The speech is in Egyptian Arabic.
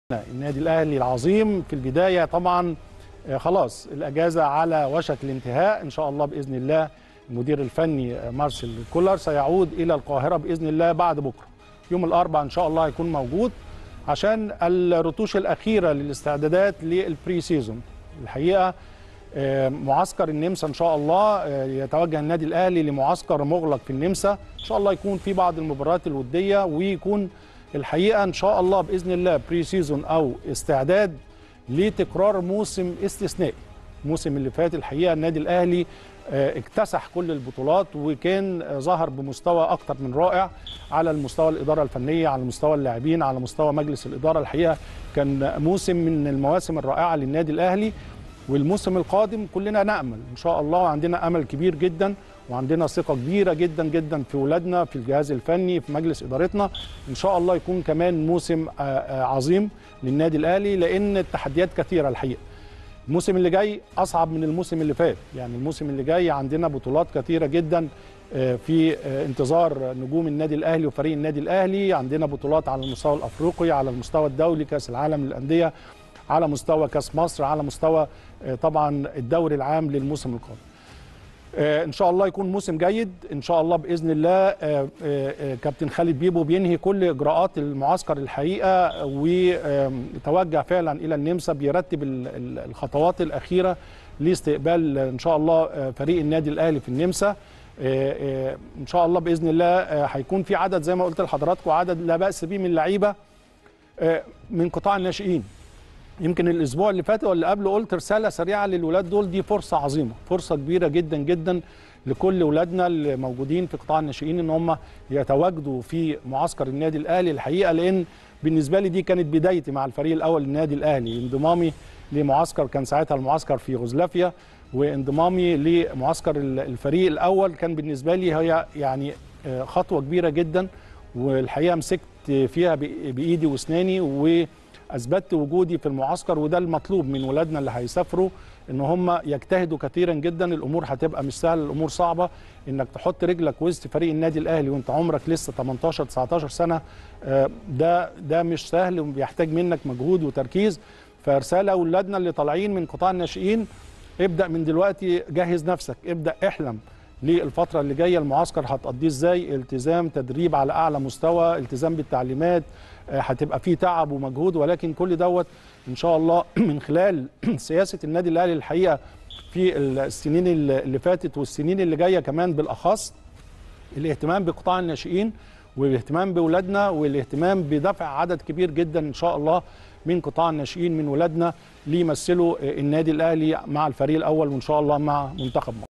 النادي الاهلي العظيم في البدايه طبعا آه، خلاص الاجازه على وشك الانتهاء ان شاء الله باذن الله المدير الفني آه، مارسيل كولر سيعود الى القاهره باذن الله بعد بكره يوم الاربعاء ان شاء الله هيكون موجود عشان الرتوش الاخيره للاستعدادات للبري سيزون الحقيقه آه، معسكر النمسا ان شاء الله آه، يتوجه النادي الاهلي لمعسكر مغلق في النمسا ان شاء الله يكون في بعض المباريات الوديه ويكون الحقيقه ان شاء الله باذن الله بري سيزون او استعداد لتكرار موسم استثنائي الموسم اللي فات الحقيقه النادي الاهلي آه، اكتسح كل البطولات وكان آه، ظهر بمستوى اكتر من رائع على المستوى الاداره الفنيه على مستوى اللاعبين على مستوى مجلس الاداره الحقيقه كان موسم من المواسم الرائعه للنادي الاهلي والموسم القادم كلنا نامل ان شاء الله وعندنا امل كبير جدا وعندنا ثقه كبيره جدا جدا في ولادنا في الجهاز الفني في مجلس ادارتنا ان شاء الله يكون كمان موسم آه، آه، عظيم للنادي الاهلي لان التحديات كثيره الحقيقه الموسم اللي جاي اصعب من الموسم اللي فات يعني الموسم اللي جاي عندنا بطولات كثيره جدا آه، في آه، انتظار نجوم النادي الاهلي وفريق النادي الاهلي عندنا بطولات على المستوى الافريقي على المستوى الدولي كاس العالم للانديه على مستوى كاس مصر على مستوى آه، طبعا الدوري العام للموسم القادم آه، ان شاء الله يكون موسم جيد ان شاء الله باذن الله آه، آه، آه، كابتن خالد بيبو بينهي كل اجراءات المعسكر الحقيقه وتوجه فعلا الى النمسا بيرتب ال- ال- الخطوات الاخيره لاستقبال ان شاء الله آه، فريق النادي الاهلي في النمسا آه، آه، ان شاء الله باذن الله آه، هيكون في عدد زي ما قلت لحضراتكم عدد لا باس به من اللعيبه آه، من قطاع الناشئين يمكن الاسبوع اللي فات واللي قبله قلت رساله سريعه للولاد دول دي فرصه عظيمه فرصه كبيره جدا جدا لكل ولادنا اللي موجودين في قطاع الناشئين ان هم يتواجدوا في معسكر النادي الاهلي الحقيقه لان بالنسبه لي دي كانت بدايتي مع الفريق الاول للنادي الاهلي انضمامي لمعسكر كان ساعتها المعسكر في يوغوسلافيا وانضمامي لمعسكر ال- الفريق الاول كان بالنسبه لي هي يعني آه، خطوه كبيره جدا والحقيقه مسكت فيها بإ- بايدي واسناني واثبتت وجودي في المعسكر وده المطلوب من ولادنا اللي هيسافروا ان هم يجتهدوا كثيرا جدا الامور هتبقى مش سهله الامور صعبه انك تحط رجلك وسط فريق النادي الاهلي وانت عمرك لسه 18 19 سنه آه، ده ده مش سهل وبيحتاج منك مجهود وتركيز فرساله اولادنا اللي طالعين من قطاع الناشئين ابدا من دلوقتي جهز نفسك ابدا احلم للفتره اللي جايه المعسكر هتقضيه ازاي التزام تدريب على اعلى مستوى التزام بالتعليمات آه، هتبقى فيه تعب ومجهود ولكن كل دوت ان شاء الله من خلال سياسه النادي الاهلي الحقيقه في السنين اللي اللي فاتت والسنين اللي جايه كمان بالاخص الاهتمام بقطاع الناشئين والاهتمام باولادنا والاهتمام بدفع عدد كبير جدا ان شاء الله من قطاع الناشئين من ولادنا ليمثلوا النادي الاهلي مع الفريق الاول وان شاء الله مع منتخب مصر